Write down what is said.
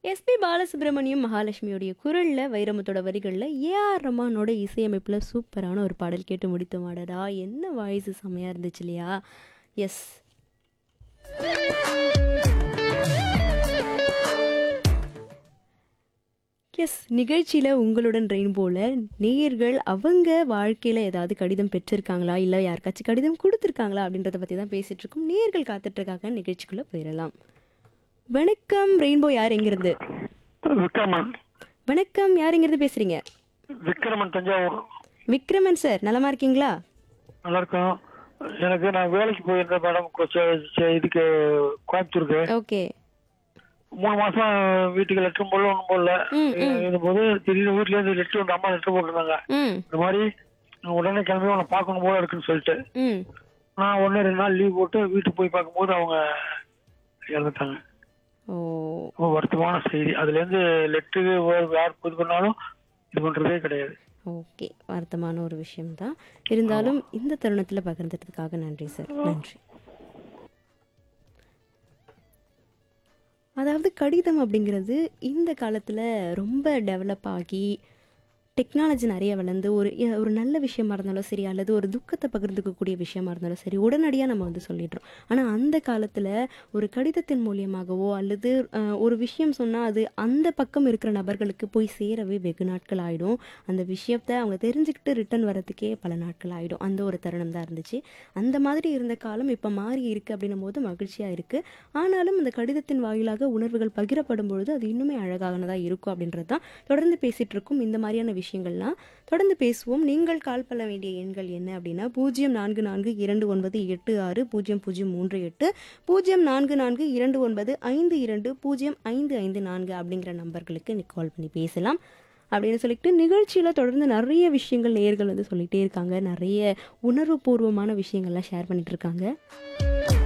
SP Balasubramaniam மகாலட்சுமியோடைய குரல்ல வைரமுத்தோட வரிகளில் AR ரமானோட இசையமைப்பில் சூப்பரான ஒரு பாடல் கேட்டு முடித்த மாடடா என்ன வாய்ஸ் செம்மையாக இருந்துச்சு இல்லையா எஸ் எஸ் நிகழ்ச்சியில் உங்களுடன் ரெயின்போவில் நேயர்கள் அவங்க வாழ்க்கையில் ஏதாவது கடிதம் பெற்றிருக்காங்களா இல்லை யாருக்காச்சும் கடிதம் கொடுத்துருக்காங்களா அப்படின்றத பற்றி தான் பேசிகிட்டு இருக்கோம் நேயர்கள் காத்துட்ருக்காங்க நிகழ்ச்சிக்குள்ளே போயிடலாம் வணக்கம் ரெயின்போ யார் எங்கிருந்து விக்ரமன் வணக்கம் யார் எங்கிருந்து பேசுகிறீங்க விக்ரமன் தஞ்சாவூர் விக்ரமன் சார் நலமா இருக்கீங்களா நல்லா இருக்கும் எனக்கு நான் வேலைக்கு போயிருந்தேன் மேடம் கொஞ்சம் ச- இதுக்கு கோயம்புத்தூருக்கு ஓகே மூணு மாசம் வீட்டுக்கு லெட்டர் போடல ஒன்றும் போடல ம், ம். இருந்தபோது திடீர்னு வீட்டுல இருந்து லெட்டர் வந்து அம்மா லெட்டர் போட்டிருந்தாங்க ம் இந்த மாதிரி நான் உடனே கிளம்பி உன்னை பார்க்கணும் போல இருக்குன்னு சொல்லிட்டு ம் நான் ஒன்று ரெண்டு நாள் லீவ் போட்டு வீட்டுக்கு போய் பார்க்கும்போது அவங்க இறந்துட்டாங்க ஓ ரொம்ப வருத்தமான செய்தி அதுல இருந்து லெட்டரு யார் இது பண்ணாலும் இது பண்றதே கிடையாது ஓகே வருத்தமான ஒரு விஷயம்தான் இருந்தாலும் இந்த தருணத்தில் பகிர்ந்ததுக்காக நன்றி சார் நன்றி அதாவது கடிதம் அப்படிங்கிறது இந்த காலத்தில் ரொம்ப டெவலப் ஆகி டெக்னாலஜி நிறைய வளர்ந்து ஒரு எ- ஒரு நல்ல விஷயமா இருந்தாலும் சரி அல்லது ஒரு துக்கத்தை பகிர்ந்துக்கக்கூடிய விஷயமா இருந்தாலும் சரி உடனடியாக நம்ம வந்து சொல்லிடுறோம் ஆனால் அந்த காலத்தில் ஒரு கடிதத்தின் மூலியமாகவோ அல்லது அஹ், ஒரு விஷயம் சொன்னால் அது அந்த பக்கம் இருக்கிற நபர்களுக்கு போய் சேரவே வெகு நாட்கள் ஆகிடும் அந்த விஷயத்தை அவங்க தெரிஞ்சுக்கிட்டு ரிட்டர்ன் வரதுக்கே பல நாட்கள் ஆகிடும் அந்த ஒரு தருணம் தான் இருந்துச்சு அந்த மாதிரி இருந்த காலம் இப்போ மாறி இருக்குது அப்படின்னும் போது மகிழ்ச்சியாக இருக்குது ஆனாலும் அந்த கடிதத்தின் வாயிலாக உணர்வுகள் பகிரப்படும் பொழுது அது இன்னுமே அழகானதாக இருக்கும் அப்படின்றது தான் தொடர்ந்து பேசிகிட்டு இருக்கும் இந்த மாதிரியான விஷயங்கள்லாம் தொடர்ந்து பேசுவோம் நீங்கள் கால் பண்ண வேண்டிய எண்கள் என்ன அப்படின்னா பூஜ்ஜியம் நான்கு நான்கு இரண்டு ஒன்பது எட்டு ஆறு பூஜ்ஜியம் பூஜ்ஜியம் மூன்று எட்டு பூஜ்ஜியம் நான்கு நான்கு இரண்டு ஒன்பது ஐந்து இரண்டு பூஜ்ஜியம் ஐந்து ஐந்து நான்கு அப்படிங்கிற நம்பர்களுக்கு நீ கால் பண்ணி பேசலாம் அப்படின்னு சொல்லிட்டு நிகழ்ச்சியில் தொடர்ந்து நிறைய விஷயங்கள் நேயர்கள் வந்து சொல்லிகிட்டே இருக்காங்க நிறைய உணர்வுபூர்வமான விஷயங்கள்லாம் ஷேர் பண்ணிட்டு இருக்காங்க